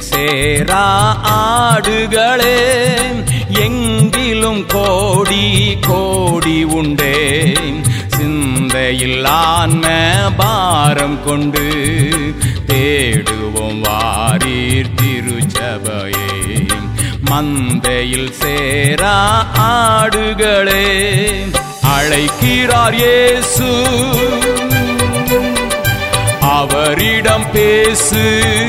சேரா ஆடுகளே எங்கிலும் கோடி கோடி உண்டே சிந்தையில் ஆன்ம பாரம் கொண்டு தேடுவோம் வாரீர் திருச்சபையே மந்தையில் சேரா ஆடுகளே அழைக்கிறார் இயேசு அவரிடம் பேசு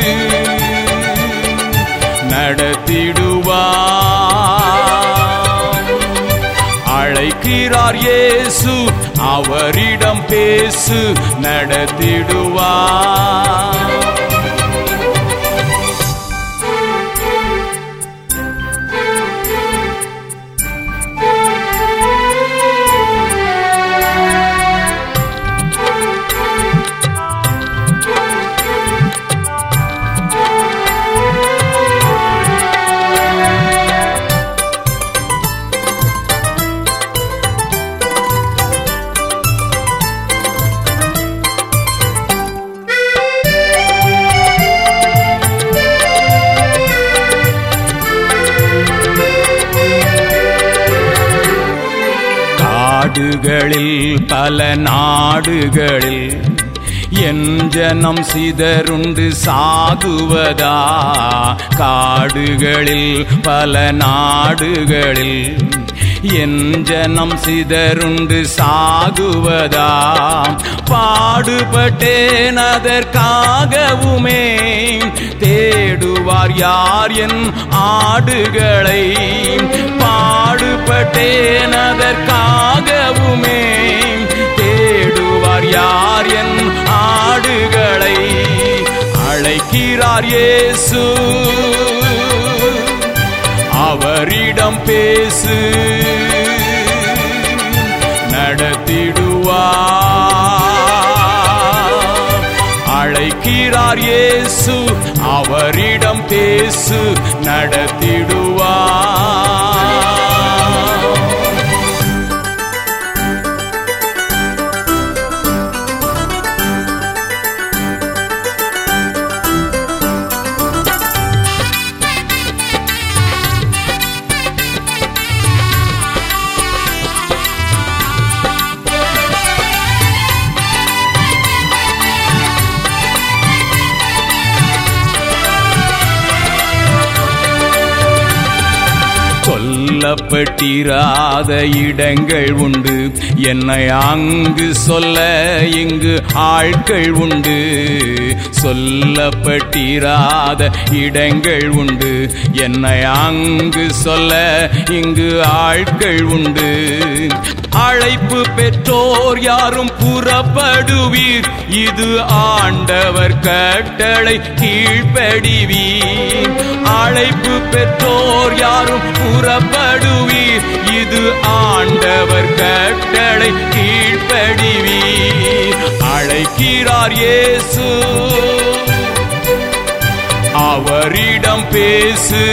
நடத்திடுவார் அழைக்கிறார் இயேசு அவரிடம் பேசு நடத்திடுவார் காடுகளில் பல நாடுகளில் என் ஜனம் சிதறுண்டு சாகுவதா காடுகளில் பல நாடுகளில் என் ஜனம் சிதறுண்டு சாகுவதா பாடுபட்டேன் அதற்காகவுமே தேடுவார் யார் என் ஆடுகளை பாடுபட்டேன் அதற்காகவுமே தேடுவார் யார் என் ஆடுகளை அழைக்கிறார் இயேசு அவரிடம் பேசு நடத்திடுவார் அழைக்கிறார் இயேசு அவரிடம் பேசு நடத்திடுவார் சொல்லப்பட்டிராத இடங்கள் உண்டு என்னை அங்கு சொல்ல இங்கு ஆட்கள் உண்டு சொல்லப்பட்டிராத இடங்கள் உண்டு என்னை அங்கு சொல்ல இங்கு ஆட்கள் உண்டு அழைப்பு பெற்றோர் யாரும் புறப்படுவீர் இது ஆண்டவர் கட்டளை கீழ்ப்படிவீர் அழைப்பு பெற்றோர் யாரும் புறப்படுவீர் இது ஆண்டவர் கட்டளை கீழ்ப்படிவீர் அழைக்கிறார் இயேசு அவரிடம் பேசு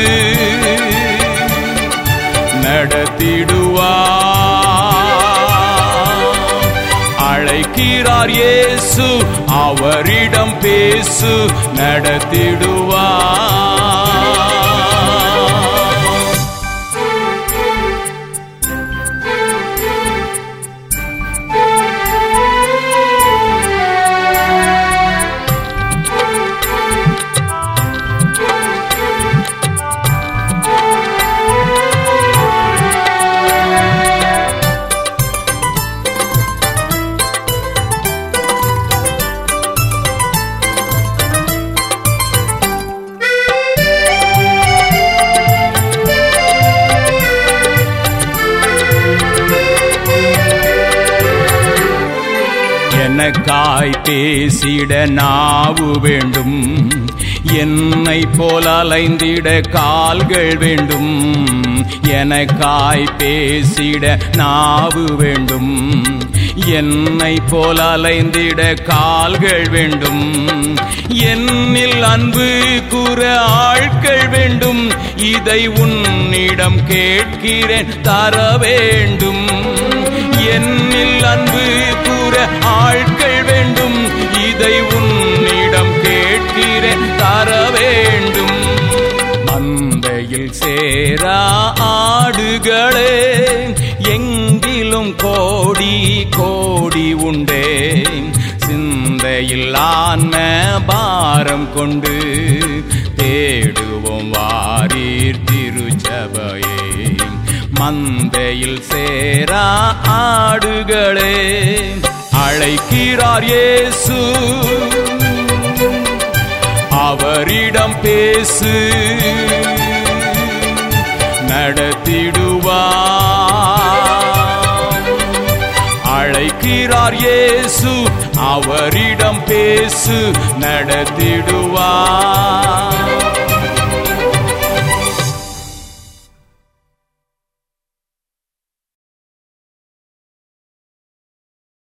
நடத்திடுவார் அழைக்கிறார் இயேசு அவரிடம் பேசு நடத்திடுவார் எனக்காய் பேசிட நாவு வேண்டும் என்னை போல அலைந்திட கால்கள் வேண்டும் எனக்காய் பேசிட நாவு வேண்டும் என்னை போல அலைந்திட கால்கள் வேண்டும் என்னில் அன்பு கூற ஆட்கள் வேண்டும் இதை உன்னிடம் கேட்கிறேன் தர வேண்டும் என்னில் அன்பு கூற ஆட்கள் வேண்டும் இதை உன்னிடம் கேட்கிறேன் தர வேண்டும் சேரா ஆடுகளே எங்கிலும் கோடி கோடி உண்டே சிந்தையில் ஆன்ம பாரம் கொண்டு தேடுவோம் வாரீர் திருச்சபையே மந்தையில் சேரா ஆடுகளே அழைக்கிறார் இயேசு அவரிடம் பேசு நடத்திடுவார் அழைக்கிறார் இயேசு அவரிடம் பேசு நடத்திடுவார்